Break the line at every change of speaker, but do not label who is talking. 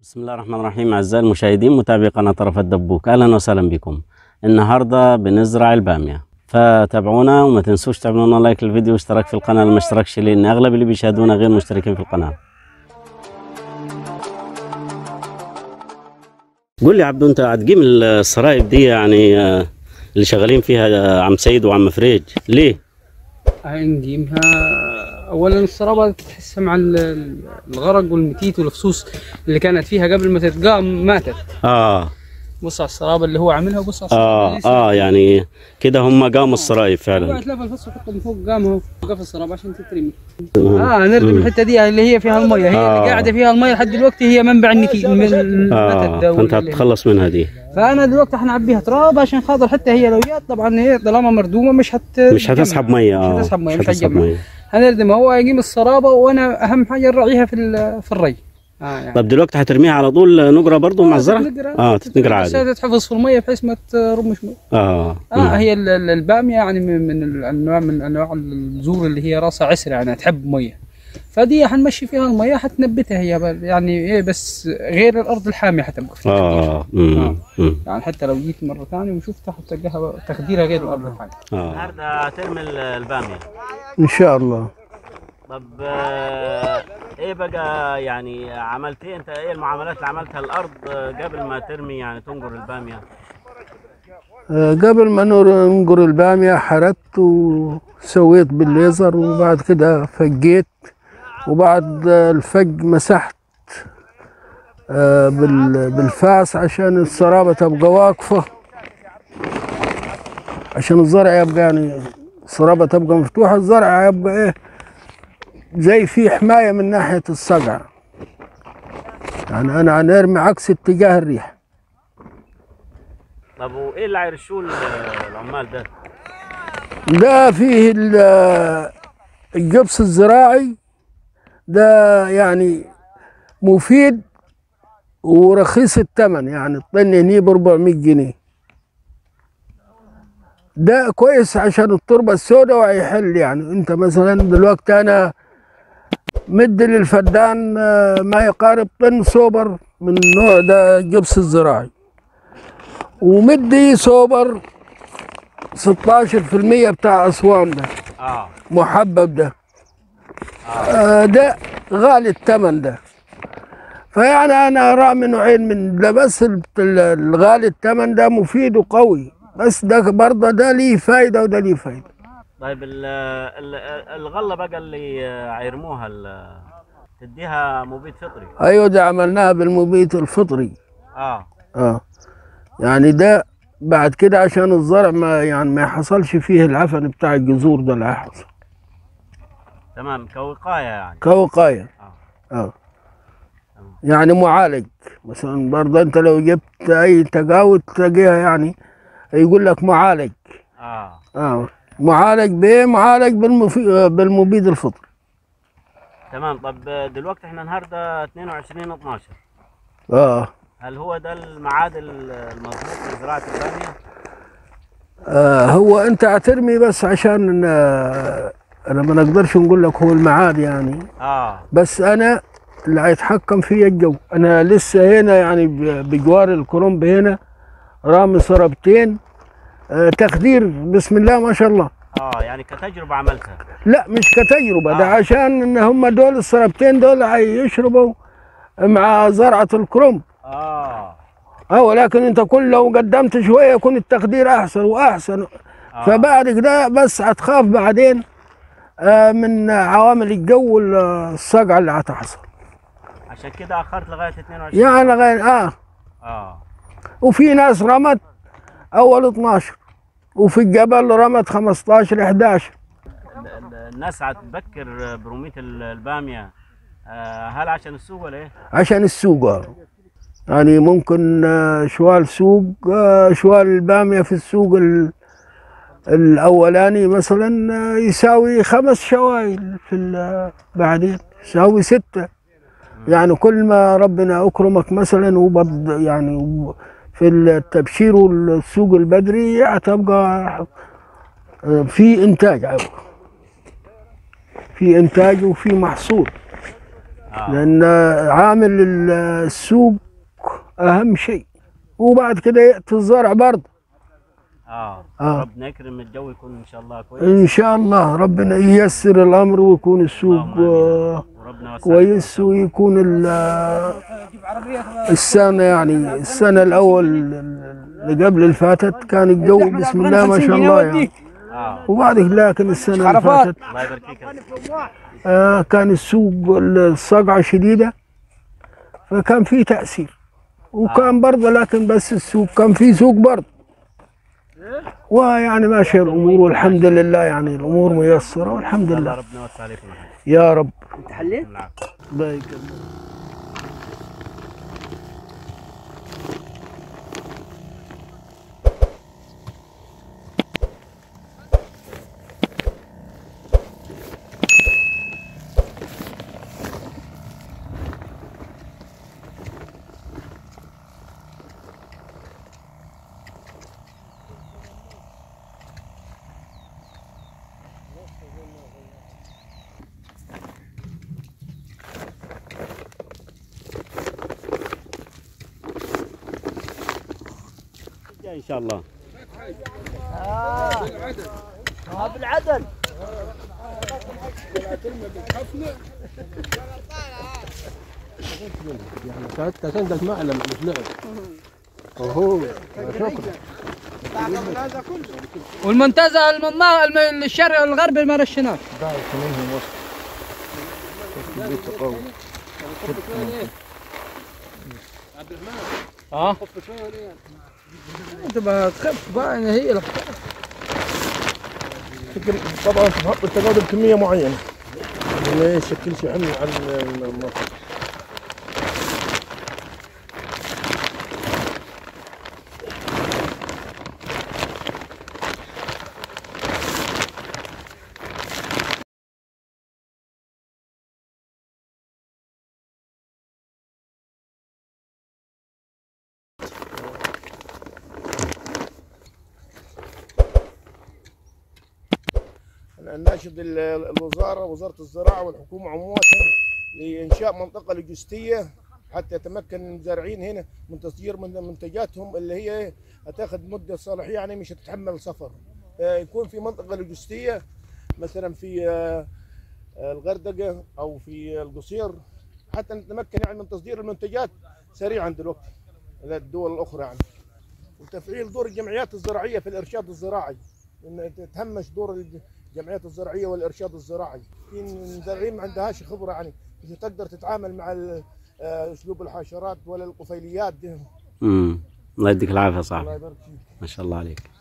بسم الله الرحمن الرحيم أعزائي المشاهدين متابعي قناة طرف الدبوك أهلا وسهلا بكم النهاردة بنزرع البامية فتابعونا وما تنسوش تعملونا لايك للفيديو واشتراك في القناة اللي ما اشتركش لأن أغلب اللي بيشاهدونا غير مشتركين في القناة قول لي عبدو أنت هتجيب السرايب دي يعني آه، اللي شغالين فيها آه، عم سيد وعم فريج ليه؟
هنجيبها اولا الصرابه تحسها مع ال- الغرق والمتيت والفصوص اللي كانت فيها قبل ما تتقام ماتت
آه
بص على الصرابه اللي هو عاملها وبص على الصرابه
آه
اللي لسه-
آه يعني كده هم قاموا السرايب
هو
فعلا
اتلف الفص وحطه من فوق قام اهو وقف الصرابه عشان تترمي اه نردم الحته دي اللي هي فيها الميه هي
آه.
اللي قاعده فيها الميه لحد دلوقتي هي منبع النتيج من المتت
آه
ده
فأنت
واللي-
هتتخلص منها دي
فانا دلوقتي حنعبيها تراب عشان خاطر حتى هي لو جت طبعا هي طالما مردومه مش هت
مش هتسحب مية
مش
آه
هتسحب ميه مش
هتسحب
هتجمع
مية
هنردمها هو يجيب الصرابه وانا اهم حاجه نراعيها في ال- في الري اه يعني
طب دلوقتي هترميها على طول نقرة برضو مع الزرع؟
تتنقر-
اه تتنقر
بس
عادي
تتحفظ في الميه بحيث ما ترمش ميه
اه
اه هي ال- ال- الباميه يعني من من الانواع من انواع الزور اللي هي راسها عسره يعني تحب ميه فدي حنمشي فيها الميه حتنبتها هي ب- يعني ايه بس غير الارض الحاميه حتبقى فيها
اه امم امم
يعني حتى لو جيت مره ثانيه وشفتها حتلقاها تخديرها غير الارض الحاميه
اه النهارده هترمي الباميه
ان شاء الله
طب آه، ايه بقى يعني عملت ايه انت ايه المعاملات اللي عملتها الارض آه، قبل ما ترمي يعني تنقر الباميه
آه، قبل ما نور- ننقر البامية حردت وسويت بالليزر وبعد كده فجيت وبعد آه، الفج مسحت آه، بال- بالفاس عشان الصرابة تبقى واقفة عشان الزرع يبقى يعني الصرابة تبقى مفتوحة الزرع يبقى ايه زي في حماية من ناحية الصقع يعني أنا هنرمي عكس اتجاه الريح
طب وايه اللي هيرشوه ال- العمال ده
ده فيه ال- الجبس الزراعي ده يعني مفيد ورخيص الثمن يعني الطن هني ب 400 جنيه ده كويس عشان التربة السوداء وهيحل يعني انت مثلا دلوقتي انا مد للفدان آه، ما يقارب طن سوبر من النوع ده الجبس الزراعي ومدي سوبر 16% بتاع اسوان ده
اه
محبب ده آه ده غالي الثمن ده فيعني انا ارى من نوعين من ده بس ال- الغالي الثمن ده مفيد وقوي بس ده برضه ده ليه فايده وده ليه فايده
طيب ال ال الغله بقى اللي آه، هيرموها ال- تديها مبيد فطري
ايوه ده عملناها بالمبيت الفطري
اه
اه يعني ده بعد كده عشان الزرع ما يعني ما يحصلش فيه العفن بتاع الجذور ده اللي هيحصل
تمام كوقايه يعني
كوقايه اه يعني معالج مثلا برضه انت لو جبت اي تقاوت تلاقيها يعني يقول لك معالج
اه
اه معالج بايه معالج بالمفي... بالمبيد الفطري
تمام طب آه، دلوقتي احنا النهارده 22 12
اه
هل هو ده الميعاد ال- المظبوط لزراعه الباميه؟
آه هو انت هترمي بس عشان آه انا ما نقدرش نقول لك هو الميعاد يعني
اه
بس انا اللي هيتحكم فيا الجو انا لسه هنا يعني ب- بجوار الكرنب هنا رامي صربتين آه تخدير بسم الله ما شاء الله
اه يعني كتجربه عملتها
لا مش كتجربة ده
آه.
عشان ان هم دول الصربتين دول هيشربوا مع زرعة الكرنب
اه
اه ولكن انت كل لو قدمت شوية يكون التخدير احسن واحسن
آه.
فبعد كده بس هتخاف بعدين آه من عوامل الجو والصقعة اللي هتحصل
عشان كده اخرت لغايه 22
يعني غير اه
اه
وفي ناس رمت اول 12 وفي الجبل رمت 15 11
ال- ال- الناس هتبكر برمية ال- الباميه آه هل عشان السوق ولا ايه؟
عشان السوق آه. يعني ممكن آه، شوال سوق آه، شوال البامية في السوق ال- الأولاني مثلا آه، يساوي خمس شوايل في ال- بعدين يساوي ستة يعني كل ما ربنا أكرمك مثلا وبض يعني و- في التبشير والسوق البدري هتبقى آه، في إنتاج هيبقى. في إنتاج وفي محصول
آه.
لان عامل ال- السوق اهم شيء وبعد كده ياتي الزرع برضه
اه
آه.
ربنا يكرم الجو يكون ان شاء الله كويس
ان شاء الله ربنا ييسر الامر ويكون السوق
اللهم آمين.
آه،
وربنا يوسع
كويس ويكون ال- آه، السنه يعني السنه الاول اللي قبل اللي فاتت كان الجو بسم الله ما شاء الله يعني
اه
وبعد لكن السنه اللي
عرفات.
فاتت
الله يبارك فيك يا سيدي.
آه، كان السوق الصقعة شديدة فكان في تأثير وكان برضه لكن بس السوق كان في سوق برضه ويعني ماشية الأمور والحمد لله يعني الأمور ميسرة والحمد
الله
لله
ربنا يوسع عليكم يا حبيبي.
يا رب
انت حليت؟
العافية.
الله يكرمك
جاي ان شاء الله
بالعدل
عندك معلم مش لعب اوهو شكرا
والمنتزه المنا... الم- الشرق الغربي ما رشناش اه تبقى تخف بقى إن هي الحكايه
طبعا تحط التقادم كميه معينه ما يشكلش حمل على المصر الناشد ال- الوزاره وزاره الزراعه والحكومه عموما لانشاء منطقه لوجستيه حتى يتمكن المزارعين هنا من تصدير من منتجاتهم اللي هي هتاخذ مده صلاحيه يعني مش هتتحمل سفر آه، يكون في منطقه لوجستيه مثلا في آه، آه، الغردقه او في القصير حتى نتمكن يعني من تصدير المنتجات سريعا دلوقتي للدول الاخرى يعني وتفعيل دور الجمعيات الزراعيه في الارشاد الزراعي ان تتهمش دور الجمعيات الزراعيه والارشاد الزراعي في المزارعين ما عندهاش خبره يعني مش تقدر تتعامل مع ال- آه، اسلوب الحشرات ولا القفيليات دي
امم الله يديك العافيه
الله
صاحبي
يبارك فيك
ما شاء الله عليك